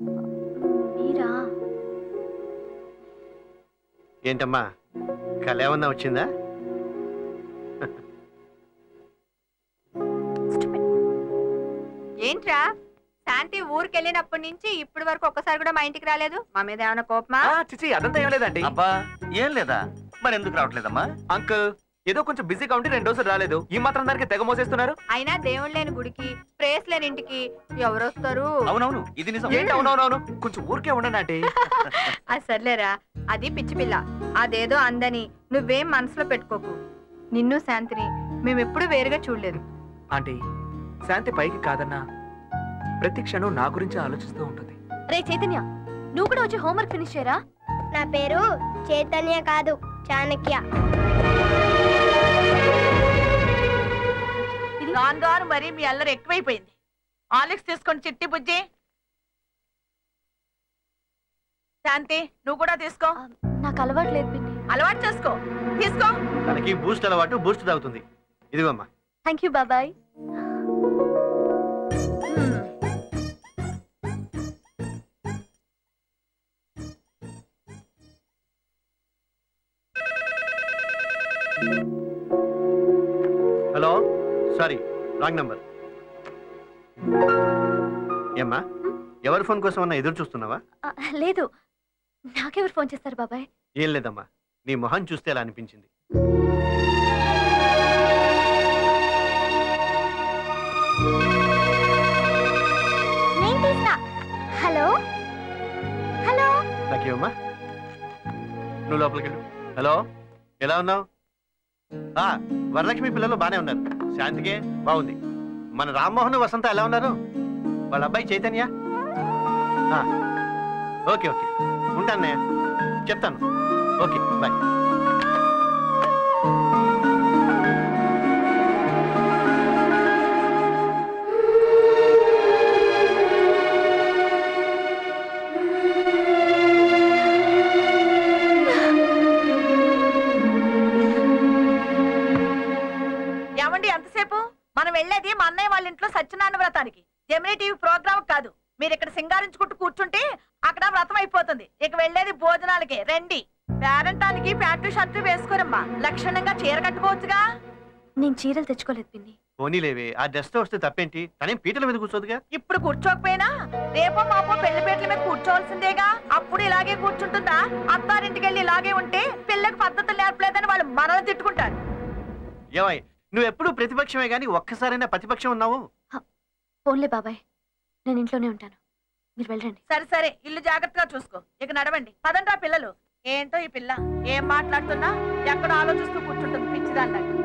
మీరా ఏంటమ్మా కళ ఏమన్నా వచ్చిందా ఏంట్రా శాంతి ఊరికి వెళ్ళినప్పటి నుంచి ఇప్పటి వరకు ఒక్కసారి కూడా మా ఇంటికి రాలేదు మా మీద ఏమైనా కోపమా ఆ, చిచి అదంతా ఏం లేదండి అబ్బా ఏం లేదా మరి ఎందుకు రావట్లేదమ్మా అంకుల్ ఏదో కొంచెం బిజీగా ఉండి రెండు రోజులు రాలేదు ఈ మాత్రం దానికి తెగ మోసేస్తున్నారు అయినా దేవుడు లేని గుడికి ప్రేస్ లేని ఇంటికి ఎవరు వస్తారు అవునవును ఇది నిజం ఏంటి అవునవునవును కొంచెం ఊరికే ఉండండి ఆంటీ అది సర్లేరా అది పిచ్చి పిల్ల అదేదో అందని నువ్వేం మనసులో పెట్టుకోకు నిన్ను శాంతిని మేమెప్పుడు వేరుగా చూడలేదు ఆంటీ శాంతి పైకి కాదన్నా ప్రతి క్షణం నా గురించి ఆలోచిస్తూ ఉంటుంది రే చైతన్య నువ్వు కూడా వచ్చి హోంవర్క్ ఫినిష్ చేయరా నా పేరు చైతన్య కాదు చాణక్య రాను రాను మరి మీ అల్లరి ఎక్కువైపోయింది ఆలిక్స్ తీసుకొని చిట్టి బుజ్జి శాంతి నువ్వు కూడా తీసుకో ఆ, నాకు అలవాటు లేదు పిన్ని అలవాటు చేసుకో తీసుకో తనకి బూస్ట్ అలవాటు బూస్ట్ తాగుతుంది ఇదిగోమ్మా థ్యాంక్ యూ బాబాయ్ హలో సారీ రాంగ్ నంబర్ ఏమ్మా ఎవరి ఫోన్ కోసం అన్నా ఎదురు చూస్తున్నావా ఆ, లేదు నాకెవరు ఫోన్ చేస్తారు బాబాయ్ ఏం లేదమ్మా నీ మొహం చూస్తే అలా అనిపించింది నేను తీస్తా హలో హలో నాకేమమ్మా నువ్వు లోపలికి వెళ్ళు హలో ఎలా ఉన్నావు ఆ, వరలక్ష్మి పిల్లలు బానే ఉన్నారు శాంతికే బాగుంది మన రామ్మోహన్ వసంత ఎలా ఉన్నారు వాళ్ళ అబ్బాయి చైతన్య ఆ, ఓకే ఓకే ఉంటానయ్య చెప్తాను ఓకే బాయ్ ఏమండి ఎంతసేపు మనం వెళ్ళేది మా అన్నయ్య వాళ్ళ ఇంట్లో సత్యనారాయణ వ్రతానికి జమినీ టీవీ ప్రోగ్రామ్ కాదు మీరు ఇక్కడ సింగారించుకుంటూ కూర్చుంటే అక్కడ వ్రతం అయిపోతుంది ఇక వెళ్ళేది భోజనాలకే రండి పేరంటానికి ప్యాంటు షర్టు వేసుకోరమ్మా లక్షణంగా చీర కట్టుకోవచ్చుగా నేను చీరలు తెచ్చుకోలేదు పిన్ని పోనీలేవే ఆ డ్రెస్ తో వస్తే తప్పేంటి తనేం పీటల మీద కూర్చోదుగా ఇప్పుడు కూర్చోకపోయినా రేపో మాపో పెళ్లి పీటల మీద కూర్చోవలసిందేగా అప్పుడు ఇలాగే కూర్చుంటుందా అత్తారింటికి వెళ్ళి ఇలాగే ఉంటే పిల్లకి పద్ధతులు నేర్పలేదని వాళ్ళు మనల్ని తిట్టుకుంటారు ఏమై నువ్వు ఎప్పుడు ప్రతిపక్షమే గానీ ఒక్కసారైనా ప్రతిపక్షం ఉన్నావు ఫోన్లే బాబాయ్ నేను ఇంట్లోనే ఉంటాను మీరు వెళ్ళండి సరే సరే ఇల్లు జాగ్రత్తగా చూసుకో ఇక నడవండి పదండ్రా పిల్లలు ఏంటో ఈ పిల్ల ఏం మాట్లాడుతున్నా ఎక్కడ ఆలోచిస్తూ కూర్చుంటుంది పిచ్చిదాన్ని